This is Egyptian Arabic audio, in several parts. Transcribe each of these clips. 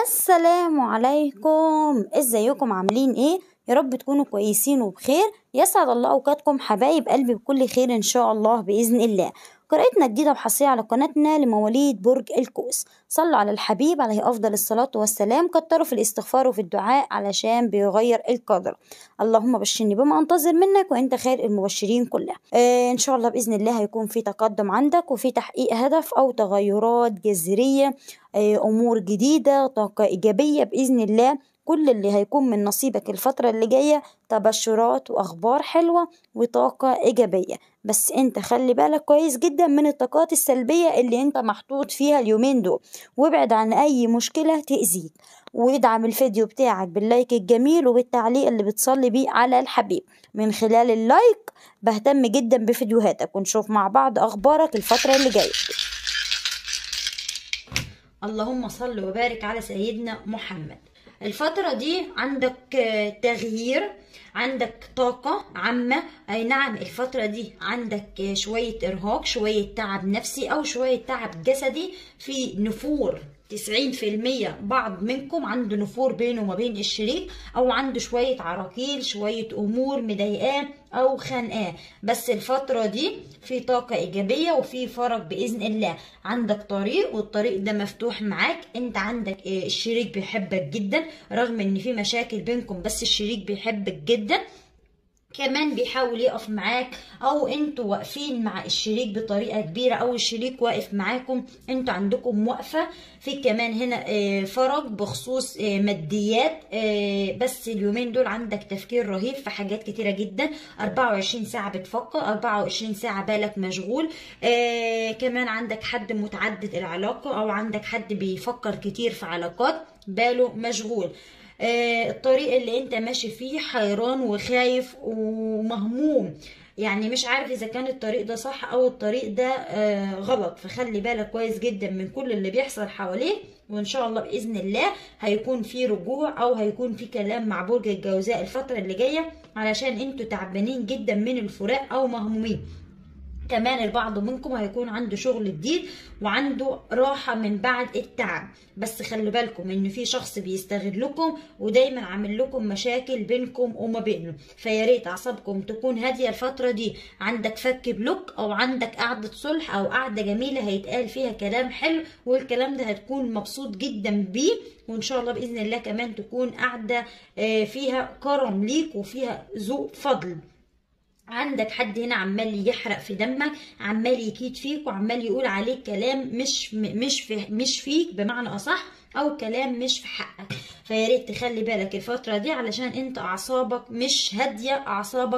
السلام عليكم ازيكم عاملين ايه يا رب تكونوا كويسين وبخير يسعد الله اوقاتكم حبايب قلبي بكل خير ان شاء الله باذن الله قراءتنا جديدة وحصرية على قناتنا لمواليد برج القوس صلوا على الحبيب عليه أفضل الصلاة والسلام كتروا في الاستغفار وفي الدعاء علشان بيغير القدر اللهم بشرني بما أنتظر منك وأنت خير المبشرين كلها آه إن شاء الله بإذن الله هيكون في تقدم عندك وفي تحقيق هدف أو تغيرات جذرية آه أمور جديدة طاقة إيجابية بإذن الله كل اللي هيكون من نصيبك الفترة اللي جاية تبشرات وأخبار حلوة وطاقة إيجابية بس انت خلي بالك كويس جدا من الطاقات السلبية اللي انت محطوط فيها اليومين دول وابعد عن أي مشكلة تأذيك وادعم الفيديو بتاعك باللايك الجميل وبالتعليق اللي بتصلي بيه على الحبيب من خلال اللايك بهتم جدا بفيديوهاتك ونشوف مع بعض أخبارك الفترة اللي جاية اللهم صل وبارك على سيدنا محمد الفترة دي عندك تغيير عندك طاقة عامة أي نعم الفترة دي عندك شوية إرهاق شوية تعب نفسي أو شوية تعب جسدي في نفور تسعين في المية بعض منكم عنده نفور بينه وما بين الشريك أو عنده شوية عراقيل شوية أمور مضايقاه أو خانقاه بس الفترة دي في طاقة إيجابية وفي فرج بإذن الله عندك طريق والطريق ده مفتوح معاك أنت عندك الشريك بيحبك جدا رغم إن في مشاكل بينكم بس الشريك بيحبك جدا كمان بيحاول يقف معاك او انتوا واقفين مع الشريك بطريقه كبيره او الشريك واقف معاكم انتوا عندكم وقفه في كمان هنا فرج بخصوص ماديات بس اليومين دول عندك تفكير رهيب في حاجات كتيره جدا 24 ساعه بتفكر 24 ساعه بالك مشغول كمان عندك حد متعدد العلاقه او عندك حد بيفكر كتير في علاقات باله مشغول آه الطريق اللي انت ماشي فيه حيران وخايف ومهموم يعني مش عارف اذا كان الطريق ده صح او الطريق ده آه غلط فخلي بالك كويس جدا من كل اللي بيحصل حواليك وان شاء الله باذن الله هيكون في رجوع او هيكون في كلام مع برج الجوزاء الفتره اللي جايه علشان انتوا تعبانين جدا من الفراق او مهمومين كمان البعض منكم هيكون عنده شغل جديد وعنده راحة من بعد التعب بس خلي بالكم ان في شخص بيستغلكم ودايما عامل لكم مشاكل بينكم وما بينه فيا ريت اعصابكم تكون هادية الفترة دي عندك فك بلوك او عندك قعدة صلح او قعدة جميلة هيتقال فيها كلام حلو والكلام ده هتكون مبسوط جدا بيه وان شاء الله باذن الله كمان تكون قعدة فيها كرم ليك وفيها ذوق فضل عندك حد هنا عمال يحرق في دمك عمال يكيد فيك وعمال يقول عليك كلام مش مش في مش فيك بمعنى اصح او كلام مش في حقك فيا ريت تخلي بالك الفتره دي علشان انت اعصابك مش هاديه اعصابك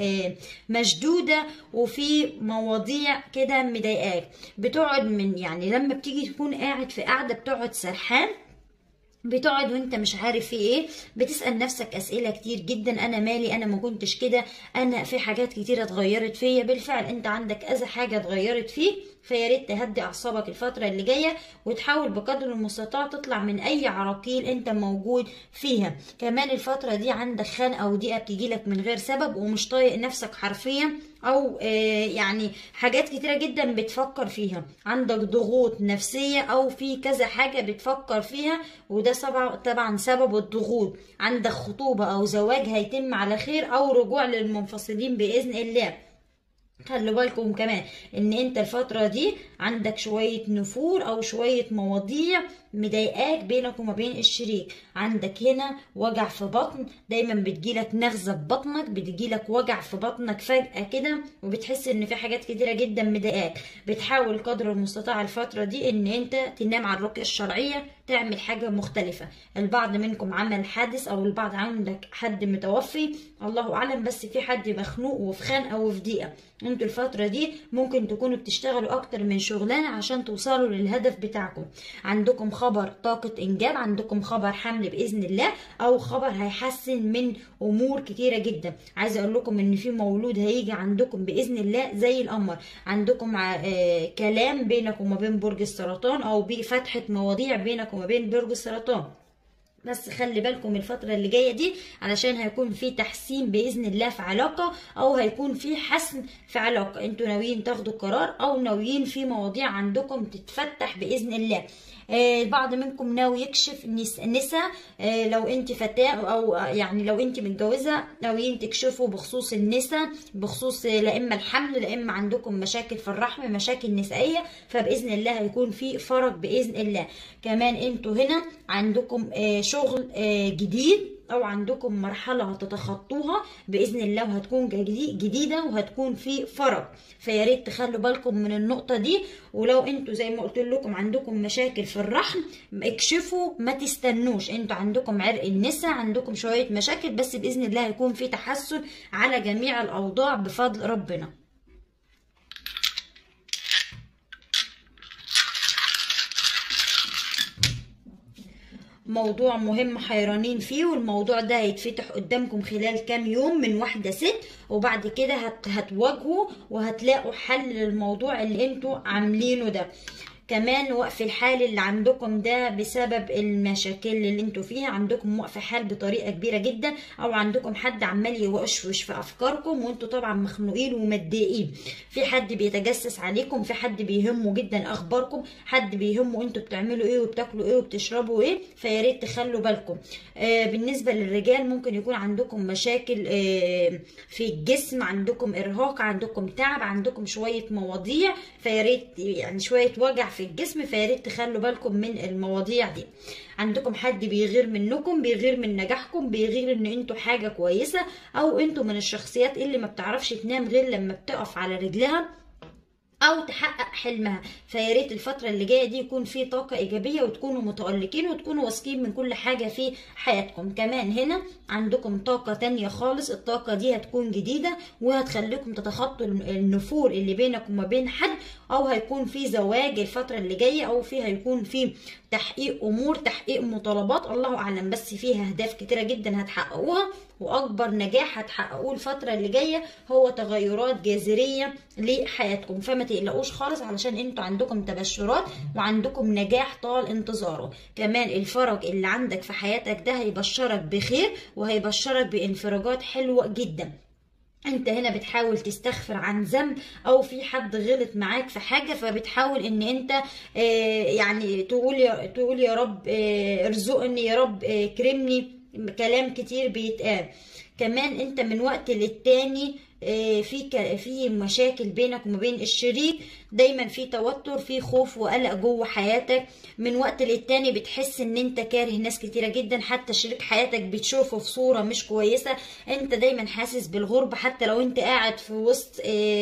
مشدوده وفي مواضيع كده مضايقاك بتقعد من يعني لما بتيجي تكون قاعد في قاعده بتقعد سرحان بتقعد وانت مش عارف في ايه بتسال نفسك اسئله كتير جدا انا مالي انا ما كنتش كده انا في حاجات كتيره اتغيرت فيا بالفعل انت عندك كذا حاجه اتغيرت فيك فيا ريت تهدي اعصابك الفتره اللي جايه وتحاول بقدر المستطاع تطلع من اي عراقيل انت موجود فيها كمان الفتره دي عندك خنقه او ضيقه بتجيلك من غير سبب ومش طايق نفسك حرفيا او آه يعني حاجات كتيره جدا بتفكر فيها عندك ضغوط نفسيه او في كذا حاجه بتفكر فيها وده طبعا سبب الضغوط عندك خطوبه او زواج هيتم على خير او رجوع للمنفصلين باذن الله خلوا بالكم كمان ان انت الفترة دي عندك شوية نفور او شوية مواضيع مضايقاك بينك وما بين الشريك عندك هنا وجع في بطن دايما بتجيلك نغزة في بطنك بتجيلك وجع في بطنك فجأة كده وبتحس ان في حاجات كتيرة جدا مضايقاك بتحاول قدر المستطاع الفترة دي ان انت تنام على الرقية الشرعية تعمل حاجة مختلفة البعض منكم عمل حادث او البعض عندك حد متوفي الله اعلم بس في حد مخنوق وفي خنقة وفي ضيقة انتوا الفترة دي ممكن تكونوا بتشتغلوا اكتر من شغلانة عشان توصلوا للهدف بتاعكم عندكم خبر طاقة انجاب عندكم خبر حمل باذن الله او خبر هيحسن من امور كتيرة جدا عايزة اقول لكم ان في مولود هيجي عندكم باذن الله زي القمر عندكم آه كلام بينك وما بين برج السرطان او بفتحة مواضيع بينك وما بين برج السرطان بس خلي بالكم الفترة اللي جاية دي علشان هيكون في تحسين بإذن الله في علاقة أو هيكون في حسم في علاقة انتوا ناويين تاخدوا قرار أو ناويين في مواضيع عندكم تتفتح بإذن الله آه، البعض منكم ناوي يكشف نس- نسا آه، لو انت فتاة او يعني لو انت متجوزة ناويين تكشفوا بخصوص النسا بخصوص آه، لا اما الحمل لا اما عندكم مشاكل في الرحم مشاكل نسائية فباذن الله هيكون في فرج باذن الله كمان انتوا هنا عندكم آه، شغل آه، جديد او عندكم مرحله هتتخطوها باذن الله وهتكون جدي- جديده وهتكون في فرج فيا ريت تخلوا بالكم من النقطه دي ولو انتوا زي ما قلت لكم عندكم مشاكل في الرحم اكشفوا ما تستنوش انتوا عندكم عرق النسا عندكم شويه مشاكل بس باذن الله هيكون في تحسن على جميع الاوضاع بفضل ربنا موضوع مهم حيرانين فيه والموضوع ده هيتفتح قدامكم خلال كام يوم من واحدة ست وبعد كده هت هتواجهوا وهتلاقوا حل للموضوع اللي انتوا عاملينه ده كمان وقف الحال اللي عندكم ده بسبب المشاكل اللي انتوا فيها عندكم وقف حال بطريقة كبيرة جدا او عندكم حد عمال يوشوش في افكاركم وانتوا طبعا مخنوقين ومتضايقين في حد بيتجسس عليكم في حد بيهمه جدا اخباركم حد بيهمه انتوا بتعملوا ايه وبتاكلوا ايه وبتشربوا ايه فيا ريت تخلوا بالكم آه بالنسبة للرجال ممكن يكون عندكم مشاكل آه في الجسم عندكم ارهاق عندكم تعب عندكم شوية مواضيع فيا ريت يعني شوية وجع في الجسم فيا ريت تخلوا بالكم من المواضيع دي عندكم حد بيغير منكم بيغير من نجاحكم بيغير ان انتوا حاجة كويسة او انتوا من الشخصيات اللي ما بتعرفش تنام غير لما بتقف على رجلها او تحقق حلمها فيا ريت الفتره اللي جايه دي يكون في طاقه ايجابيه وتكونوا متالقين وتكونوا واثقين من كل حاجه في حياتكم كمان هنا عندكم طاقه تانية خالص الطاقه دي هتكون جديده وهتخليكم تتخطوا النفور اللي بينكم وما بين حد او هيكون في زواج الفتره اللي جايه او في هيكون في تحقيق امور تحقيق مطالبات الله اعلم بس فيها اهداف كتيره جدا هتحققوها واكبر نجاح هتحققوه الفتره اللي جايه هو تغيرات جذريه لحياتكم فما تقلقوش خالص علشان انتوا عندكم تبشرات وعندكم نجاح طال انتظاره كمان الفرج اللي عندك في حياتك ده هيبشرك بخير وهيبشرك بانفراجات حلوه جدا انت هنا بتحاول تستغفر عن ذنب او في حد غلط معاك في حاجه فبتحاول ان انت آه يعني تقول يا تقول يا رب آه ارزقني يا رب آه كرمني كلام كتير بيتقال كمان انت من وقت للتاني في في مشاكل بينك وما بين الشريك دايما في توتر في خوف وقلق جوه حياتك من وقت للتاني بتحس ان انت كاره ناس كتيره جدا حتى شريك حياتك بتشوفه في صوره مش كويسه انت دايما حاسس بالغربه حتى لو انت قاعد في وسط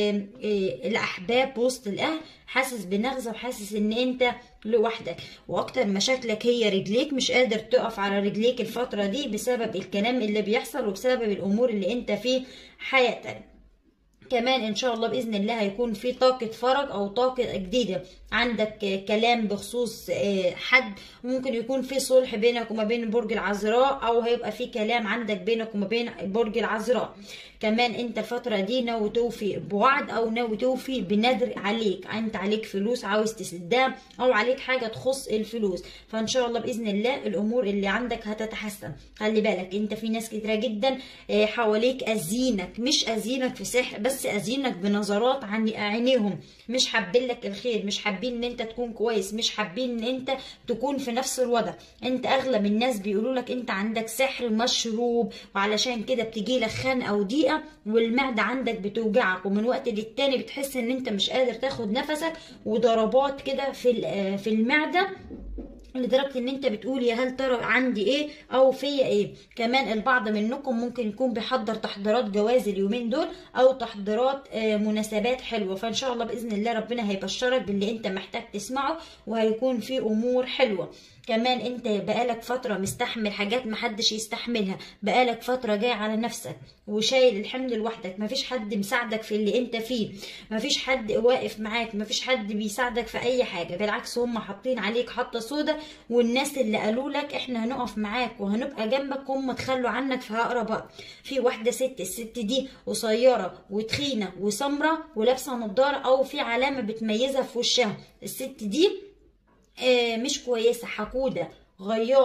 الاحباب وسط الاهل حاسس بنغزه وحاسس ان انت لوحدك واكتر مشاكلك هي رجليك مش قادر تقف على رجليك الفتره دي بسبب الكلام اللي بيحصل وبسبب الامور اللي انت في حياتك كمان ان شاء الله باذن الله هيكون في طاقه فرج او طاقه جديده عندك كلام بخصوص حد ممكن يكون في صلح بينك وما بين برج العذراء او هيبقى في كلام عندك بينك وما بين برج العذراء كمان انت الفتره دي ناوي توفي بوعد او ناوي توفي بنذر عليك انت عليك فلوس عاوز تسدها او عليك حاجه تخص الفلوس فان شاء الله باذن الله الامور اللي عندك هتتحسن خلي بالك انت في ناس كتيره جدا حواليك اذينك مش اذينك في سحر بس اذينك بنظرات عن عينيهم مش حابين لك الخير مش حابين ان انت تكون كويس مش حابين ان انت تكون في نفس الوضع انت اغلب الناس بيقولوا لك انت عندك سحر مشروب وعلشان كده بتجي لك خنقه وضيقه والمعده عندك بتوجعك ومن وقت للتاني بتحس ان انت مش قادر تاخد نفسك وضربات كده في في المعده لدرجه ان انت بتقول يا هل ترى عندي ايه او فيا ايه كمان البعض منكم ممكن يكون بيحضر تحضيرات جواز اليومين دول او تحضيرات مناسبات حلوه فان شاء الله باذن الله ربنا هيبشرك باللي انت محتاج تسمعه وهيكون في امور حلوه كمان انت بقالك فتره مستحمل حاجات محدش يستحملها بقالك فتره جاي على نفسك وشايل الحمل لوحدك مفيش حد مساعدك في اللي انت فيه مفيش حد واقف معاك مفيش حد بيساعدك في اي حاجه بالعكس هم حاطين عليك حطه سودا والناس اللي قالوا لك احنا هنقف معاك وهنبقى جنبك هم تخلوا عنك في اقرب وقت في واحده ست الست دي قصيره وتخينه وسمره ولابسه نضاره او في علامه بتميزها في وشها الست دي مش كويسه حقوده غياره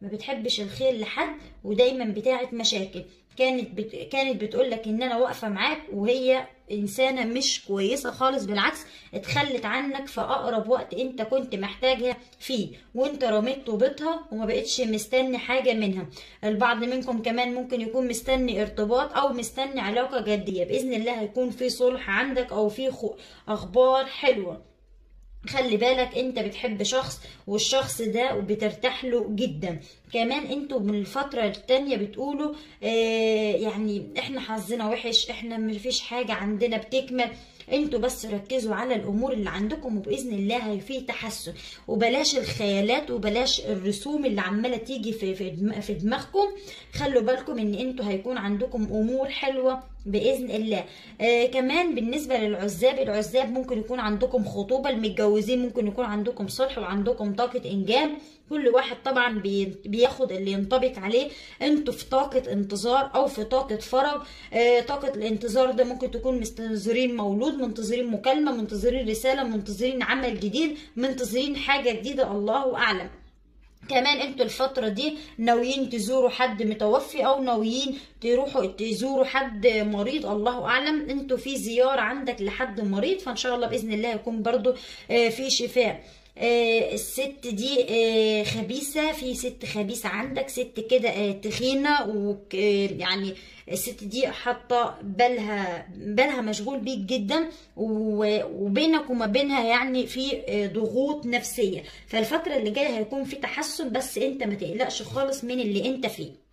ما بتحبش الخير لحد ودايما بتاعت مشاكل كانت بت... كانت بتقول لك ان انا واقفه معاك وهي انسانه مش كويسه خالص بالعكس اتخلت عنك في اقرب وقت انت كنت محتاجها فيه وانت رميت طوبتها وما بقتش مستني حاجه منها البعض منكم كمان ممكن يكون مستني ارتباط او مستني علاقه جديه باذن الله هيكون في صلح عندك او في خو... اخبار حلوه خلي بالك انت بتحب شخص والشخص ده بترتاح له جدا كمان انتوا من الفترة التانية بتقولوا اه يعني احنا حظنا وحش احنا مفيش حاجة عندنا بتكمل انتوا بس ركزوا على الامور اللي عندكم وباذن الله هي في تحسن وبلاش الخيالات وبلاش الرسوم اللي عماله تيجي في في في دماغكم خلوا بالكم ان انتوا هيكون عندكم امور حلوه باذن الله آه كمان بالنسبه للعزاب العزاب ممكن يكون عندكم خطوبه المتجوزين ممكن يكون عندكم صلح وعندكم طاقه انجاب كل واحد طبعا بياخد اللي ينطبق عليه انتوا في طاقة انتظار او في طاقة فرج آه طاقة الانتظار ده ممكن تكون مستنظرين مولود منتظرين مكالمة منتظرين رسالة منتظرين عمل جديد منتظرين حاجة جديدة الله اعلم كمان انتوا الفترة دي ناويين تزوروا حد متوفي او ناويين تروحوا تزوروا حد مريض الله اعلم انتوا في زيارة عندك لحد مريض فان شاء الله باذن الله يكون برضو في شفاء آه الست دي آه خبيثة في ست خبيثة عندك ست كده آه تخينة ويعني الست دي حاطة بالها بالها مشغول بيك جدا وبينك وما بينها يعني في ضغوط نفسية فالفترة اللي جاية هيكون في تحسن بس انت ما تقلقش خالص من اللي انت فيه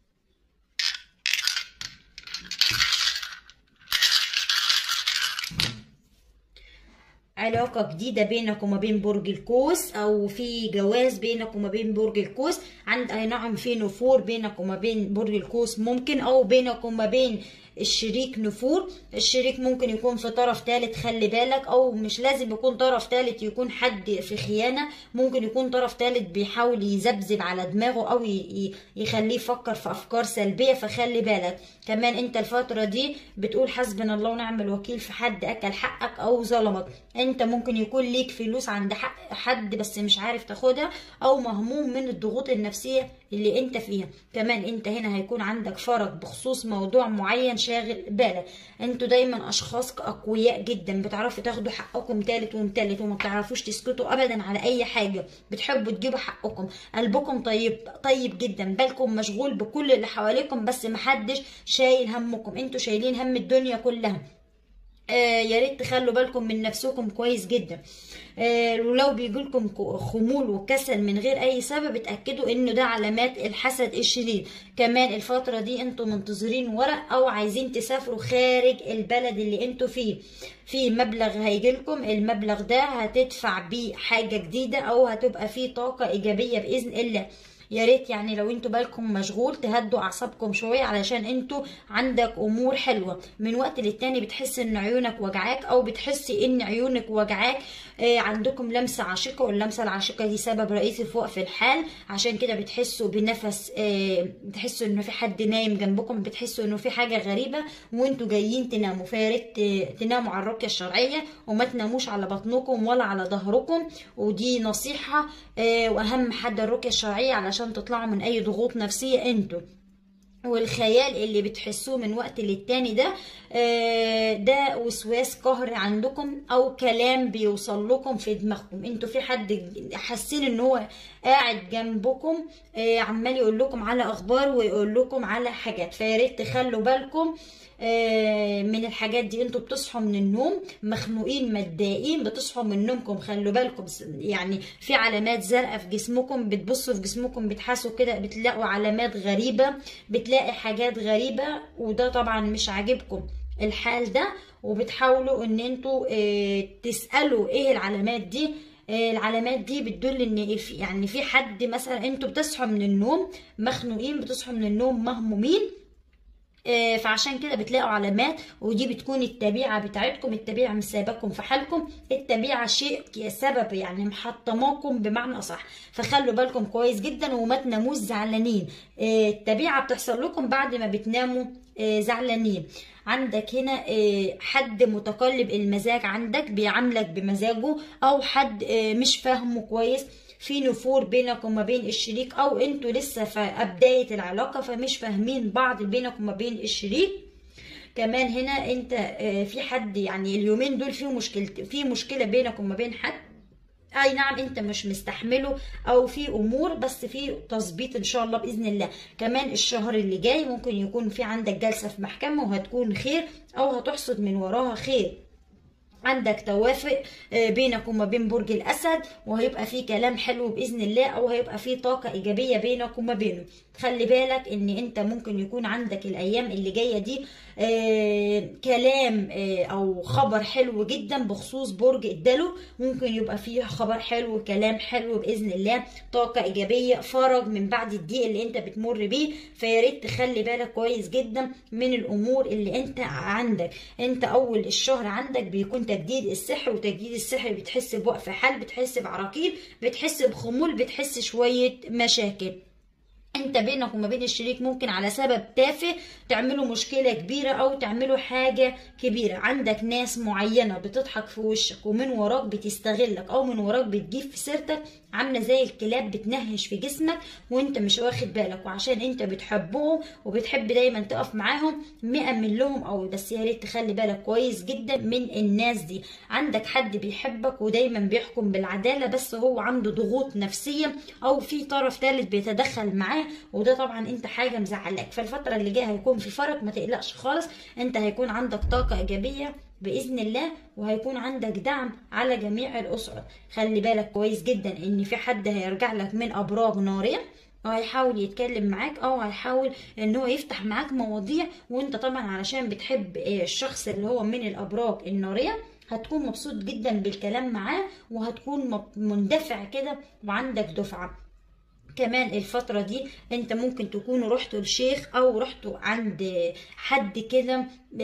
علاقة جديدة بينك وما بين برج القوس أو في جواز بينك وما بين برج القوس عند أي نعم في نفور بينك وما بين برج القوس ممكن أو بينك وما بين الشريك نفور الشريك ممكن يكون في طرف ثالث خلي بالك او مش لازم يكون طرف ثالث يكون حد في خيانة ممكن يكون طرف ثالث بيحاول يذبذب على دماغه او يخليه يفكر في افكار سلبية فخلي بالك كمان انت الفترة دي بتقول حسبنا الله ونعم الوكيل في حد اكل حقك او ظلمك انت ممكن يكون ليك فلوس عند حق حد بس مش عارف تاخدها او مهموم من الضغوط النفسية اللي انت فيها كمان انت هنا هيكون عندك فرق بخصوص موضوع معين شاغل بالك انتوا دايما اشخاص اقوياء جدا بتعرفوا تاخدوا حقكم تالت ومتالت وما بتعرفوش تسكتوا ابدا على اي حاجه بتحبوا تجيبوا حقكم قلبكم طيب طيب جدا بالكم مشغول بكل اللي حواليكم بس محدش شايل همكم انتوا شايلين هم الدنيا كلها آه يا ريت تخلوا بالكم من نفسكم كويس جدا آه ولو بيجيلكم خمول وكسل من غير اي سبب اتاكدوا انه ده علامات الحسد الشديد كمان الفتره دي انتوا منتظرين ورق او عايزين تسافروا خارج البلد اللي انتوا فيه في مبلغ هيجيلكم المبلغ ده هتدفع بيه حاجه جديده او هتبقى فيه طاقه ايجابيه باذن الله يا ريت يعني لو انتوا بالكم مشغول تهدوا اعصابكم شويه علشان انتوا عندك امور حلوه من وقت للتاني بتحس ان عيونك وجعاك او بتحسي ان عيونك وجعاك آه عندكم لمسه عاشقه واللمسه العاشقه دي سبب رئيسي في وقف الحال عشان كده بتحسوا بنفس آه بتحسوا انه في حد نايم جنبكم بتحسوا انه في حاجه غريبه وانتوا جايين تناموا فيا ريت تناموا على الرقيه الشرعيه وما تناموش على بطنكم ولا على ظهركم ودي نصيحه آه واهم حاجه الرقيه الشرعيه علشان عشان تطلعوا من اي ضغوط نفسيه انتوا والخيال اللي بتحسوه من وقت للتاني ده آه ده وسواس قهري عندكم او كلام بيوصل لكم في دماغكم انتوا في حد حاسين ان هو قاعد جنبكم آه عمال يقول لكم على اخبار ويقول لكم على حاجات فيا ريت تخلوا بالكم من الحاجات دي انتوا بتصحوا من النوم مخنوقين متضايقين بتصحوا من نومكم خلوا بالكم يعني في علامات زرقاء في جسمكم بتبصوا في جسمكم بتحسوا كده بتلاقوا علامات غريبه بتلاقي حاجات غريبه وده طبعا مش عاجبكم الحال ده وبتحاولوا ان انتوا تسالوا ايه العلامات دي العلامات دي بتدل ان في يعني في حد مثلا انتوا بتصحوا من النوم مخنوقين بتصحوا من النوم مهمومين فعشان كده بتلاقوا علامات ودي بتكون الطبيعه بتاعتكم الطبيعه مش سايباكم في حالكم الطبيعه شيء سبب يعني محطماكم بمعنى اصح فخلوا بالكم كويس جدا وما تناموش زعلانين الطبيعه بتحصل لكم بعد ما بتناموا زعلانين عندك هنا حد متقلب المزاج عندك بيعاملك بمزاجه او حد مش فاهمه كويس في نفور بينك وما بين الشريك او انتوا لسه في بدايه العلاقه فمش فاهمين بعض بينك وما بين الشريك كمان هنا انت آه، في حد يعني اليومين دول في مشكله في مشكله بينك وما بين حد اي نعم انت مش مستحمله او في امور بس في تظبيط ان شاء الله باذن الله كمان الشهر اللي جاي ممكن يكون في عندك جلسه في محكمه وهتكون خير او هتحصد من وراها خير عندك توافق آه، بينك وما بين برج الاسد وهيبقى في كلام حلو باذن الله او هيبقى في طاقه ايجابيه بينك وما بينه خلي بالك ان انت ممكن يكون عندك الايام اللي جايه دي آه كلام آه او خبر حلو جدا بخصوص برج الدلو ممكن يبقى فيه خبر حلو كلام حلو باذن الله طاقه ايجابيه فرج من بعد الضيق اللي انت بتمر بيه فيا ريت تخلي بالك كويس جدا من الامور اللي انت عندك انت اول الشهر عندك بيكون تجديد السحر وتجديد السحر بتحس بوقف حال بتحس بعراقيل بتحس بخمول بتحس شويه مشاكل انت بينك وما بين الشريك ممكن على سبب تافه تعملوا مشكلة كبيرة او تعملوا حاجة كبيرة عندك ناس معينة بتضحك في وشك ومن وراك بتستغلك او من وراك بتجيب في سيرتك عاملة زي الكلاب بتنهش في جسمك وانت مش واخد بالك وعشان انت بتحبهم وبتحب دايما تقف معاهم مأمن لهم او بس يا ريت تخلي بالك كويس جدا من الناس دي عندك حد بيحبك ودايما بيحكم بالعدالة بس هو عنده ضغوط نفسية او في طرف ثالث بيتدخل معاه وده طبعا انت حاجة مزعلاك فالفترة اللي جاية هيكون في فرق ما تقلقش خالص انت هيكون عندك طاقة ايجابية باذن الله وهيكون عندك دعم على جميع الاسر خلي بالك كويس جدا ان في حد هيرجع لك من ابراج ناريه او هيحاول يتكلم معاك او هيحاول ان هو يفتح معاك مواضيع وانت طبعا علشان بتحب الشخص اللي هو من الابراج الناريه هتكون مبسوط جدا بالكلام معاه وهتكون مندفع كده وعندك دفعه كمان الفترة دي انت ممكن تكونوا رحتوا لشيخ او رحتوا عند حد كده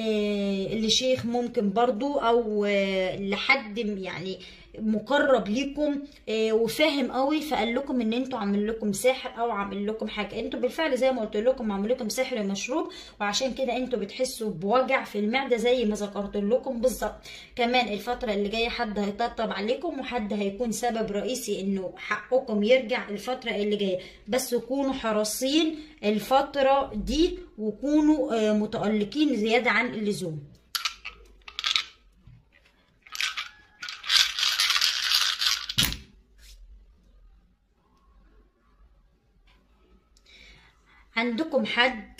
لشيخ ممكن برضو او لحد يعني مقرب ليكم وفاهم قوي فقال لكم ان انتوا عامل لكم سحر او عامل لكم حاجه انتوا بالفعل زي ما قلت لكم عامل لكم سحر مشروب وعشان كده انتوا بتحسوا بوجع في المعده زي ما ذكرت لكم بالظبط كمان الفتره اللي جايه حد هيطبطب عليكم وحد هيكون سبب رئيسي انه حقكم يرجع الفتره اللي جايه بس كونوا حريصين الفتره دي وكونوا متالقين زياده عن اللزوم عندكم حد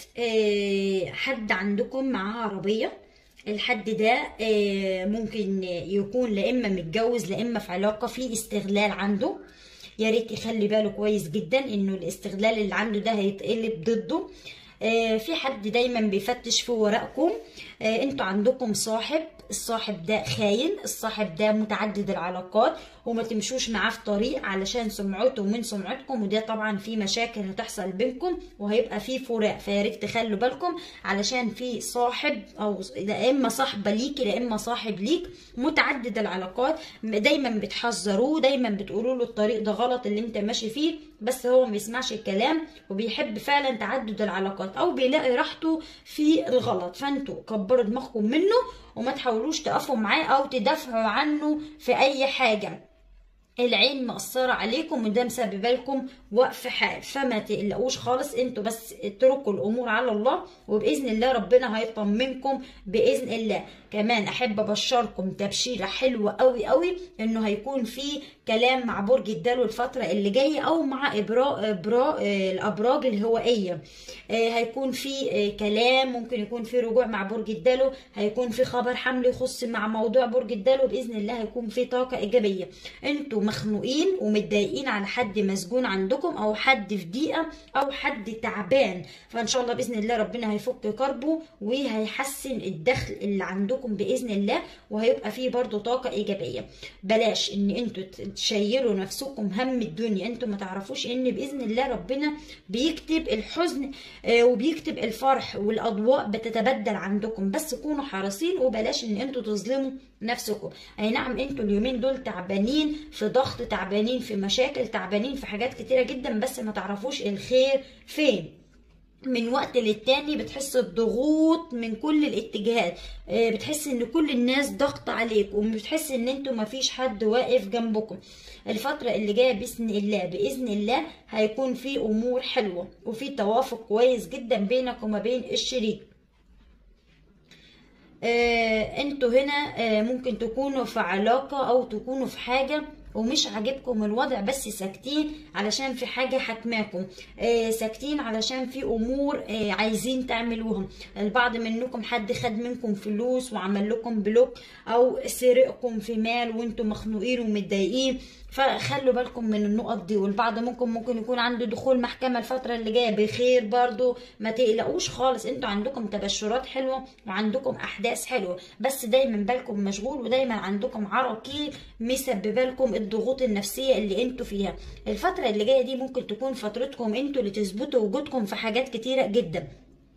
حد عندكم معاه عربية الحد ده ممكن يكون لا اما متجوز لا اما في علاقة في استغلال عنده يا ريت يخلي باله كويس جدا انه الاستغلال اللي عنده ده هيتقلب ضده في حد دايما بيفتش في ورقكم انتوا عندكم صاحب الصاحب ده خاين الصاحب ده متعدد العلاقات وما تمشوش معاه في طريق علشان سمعته من سمعتكم وده طبعا في مشاكل هتحصل بينكم وهيبقى في فراق فيا ريت تخلوا بالكم علشان في صاحب او لا اما صاحبه ليكي لا اما صاحب ليك متعدد العلاقات دايما بتحذروه دايما بتقولوا له الطريق ده غلط اللي انت ماشي فيه بس هو ما بيسمعش الكلام وبيحب فعلا تعدد العلاقات او بيلاقي راحته في الغلط فانتوا كبروا دماغكم منه وما تحاولوش تقفوا معاه او تدافعوا عنه في اي حاجه العين مقصرة عليكم وده مسبب لكم وقف حال فما تقلقوش خالص انتوا بس اتركوا الامور على الله وباذن الله ربنا هيطمنكم باذن الله كمان احب ابشركم تبشيره حلوه قوي قوي انه هيكون في كلام مع برج الدلو الفتره اللي جايه او مع ابراء ابراء الابراج الهوائيه هيكون في كلام ممكن يكون في رجوع مع برج الدلو هيكون في خبر حمل يخص مع موضوع برج الدلو باذن الله هيكون في طاقه ايجابيه انتوا مخنوقين ومتضايقين على حد مسجون عندكم او حد في ضيقه او حد تعبان فان شاء الله باذن الله ربنا هيفك كربه وهيحسن الدخل اللي عندكم باذن الله وهيبقى فيه برضو طاقه ايجابيه بلاش ان انتوا تشيلوا نفسكم هم الدنيا انتوا ما تعرفوش ان باذن الله ربنا بيكتب الحزن وبيكتب الفرح والاضواء بتتبدل عندكم بس كونوا حريصين وبلاش ان انتوا تظلموا نفسكم اي نعم انتوا اليومين دول تعبانين في ضغط تعبانين في مشاكل تعبانين في حاجات كتيره جدا بس ما تعرفوش الخير فين من وقت للتاني بتحس بضغوط من كل الاتجاهات آه، بتحس ان كل الناس ضغط عليك وبتحس ان انتوا مفيش حد واقف جنبكم الفترة اللي جاية بإذن الله بإذن الله هيكون في أمور حلوة وفي توافق كويس جدا بينك وما بين الشريك آه، انتوا هنا آه، ممكن تكونوا في علاقة او تكونوا في حاجة ومش عاجبكم الوضع بس ساكتين علشان في حاجة حكماكم آه، ساكتين علشان في امور آه، عايزين تعملوها البعض منكم حد خد منكم فلوس وعمل لكم بلوك او سرقكم في مال وانتم مخنوقين ومتضايقين فخلوا بالكم من النقط دي والبعض ممكن ممكن يكون عنده دخول محكمة الفترة اللي جاية بخير برضو ما تقلقوش خالص انتوا عندكم تبشرات حلوة وعندكم احداث حلوة بس دايما بالكم مشغول ودايما عندكم عراقيل مسببه لكم الضغوط النفسية اللي انتوا فيها الفترة اللي جاية دي ممكن تكون فترتكم انتوا اللي تثبتوا وجودكم في حاجات كتيرة جدا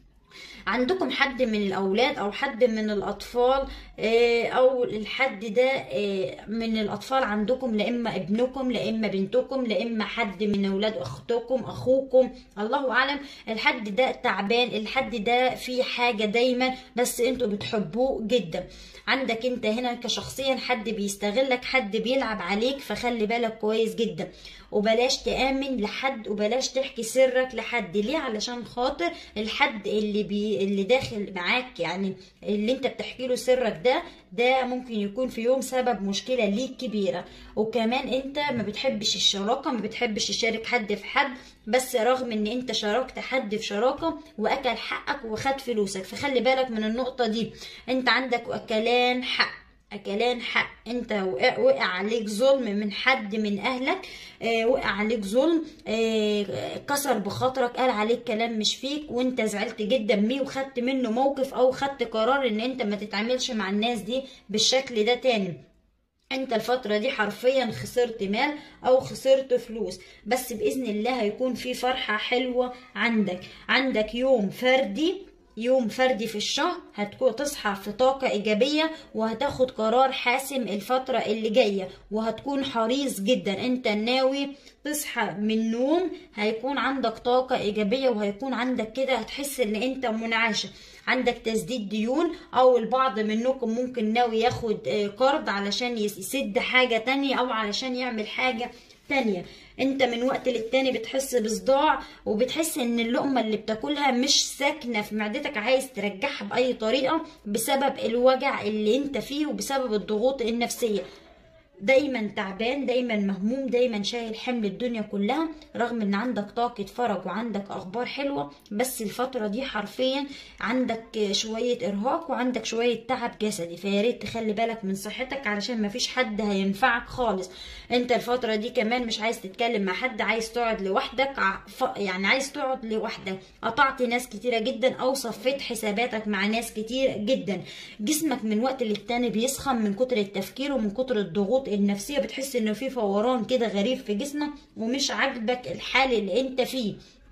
عندكم حد من الاولاد او حد من الاطفال آه، او الحد ده آه، من الاطفال عندكم لا اما ابنكم لا اما بنتكم لا اما حد من اولاد اختكم اخوكم الله اعلم الحد ده تعبان الحد ده في حاجه دايما بس انتوا بتحبوه جدا عندك انت هنا كشخصيا حد بيستغلك حد بيلعب عليك فخلي بالك كويس جدا وبلاش تآمن لحد وبلاش تحكي سرك لحد ليه علشان خاطر الحد اللي بي اللي داخل معاك يعني اللي انت بتحكي له سرك ده ده ممكن يكون في يوم سبب مشكلة ليك كبيرة وكمان انت ما بتحبش الشراكة ما بتحبش تشارك حد في حد بس رغم ان انت شاركت حد في شراكة واكل حقك وخد فلوسك فخلي بالك من النقطة دي انت عندك اكلان حق اكلان حق انت وقع, وقع عليك ظلم من حد من اهلك آه وقع عليك ظلم آه كسر بخاطرك قال عليك كلام مش فيك وانت زعلت جدا ميه وخدت منه موقف او خدت قرار ان انت ما تتعاملش مع الناس دي بالشكل ده تاني انت الفترة دي حرفيا خسرت مال او خسرت فلوس بس باذن الله هيكون في فرحة حلوة عندك عندك يوم فردي يوم فردي في الشهر هتكون تصحى في طاقة إيجابية وهتاخد قرار حاسم الفترة اللي جاية وهتكون حريص جدا انت ناوي تصحى من النوم هيكون عندك طاقة إيجابية وهيكون عندك كده هتحس ان انت منعشة عندك تسديد ديون او البعض منكم ممكن ناوي ياخد آه، قرض علشان يسد حاجة تانية او علشان يعمل حاجة تانية انت من وقت للتاني بتحس بصداع وبتحس ان اللقمة اللي بتاكلها مش ساكنة في معدتك عايز ترجعها بأي طريقة بسبب الوجع اللي انت فيه وبسبب الضغوط النفسية دايما تعبان دايما مهموم دايما شايل حمل الدنيا كلها رغم ان عندك طاقة فرج وعندك اخبار حلوة بس الفترة دي حرفيا عندك شوية ارهاق وعندك شوية تعب جسدي فياريت تخلي بالك من صحتك علشان مفيش حد هينفعك خالص انت الفترة دي كمان مش عايز تتكلم مع حد عايز تقعد لوحدك ع- ف- يعني عايز تقعد لوحدك قطعت ناس كتيرة جدا او صفيت حساباتك مع ناس كتير جدا جسمك من وقت للتاني بيسخن من كتر التفكير ومن كتر الضغوط النفسية بتحس انه في فوران كده غريب في جسمك ومش عاجبك الحال اللي انت فيه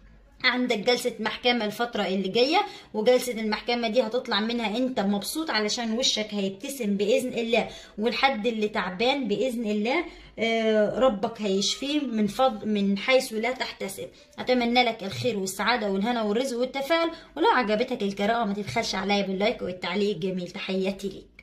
عندك جلسة محكمة الفترة اللي جاية وجلسة المحكمة دي هتطلع منها انت مبسوط علشان وشك هيبتسم بإذن الله والحد اللي تعبان بإذن الله آه، ربك هيشفيه من فضل من حيث لا تحتسب أتمنى لك الخير والسعادة والهنا والرزق والتفاؤل ولو عجبتك القراءة ما تبخلش عليا باللايك والتعليق الجميل تحياتي ليك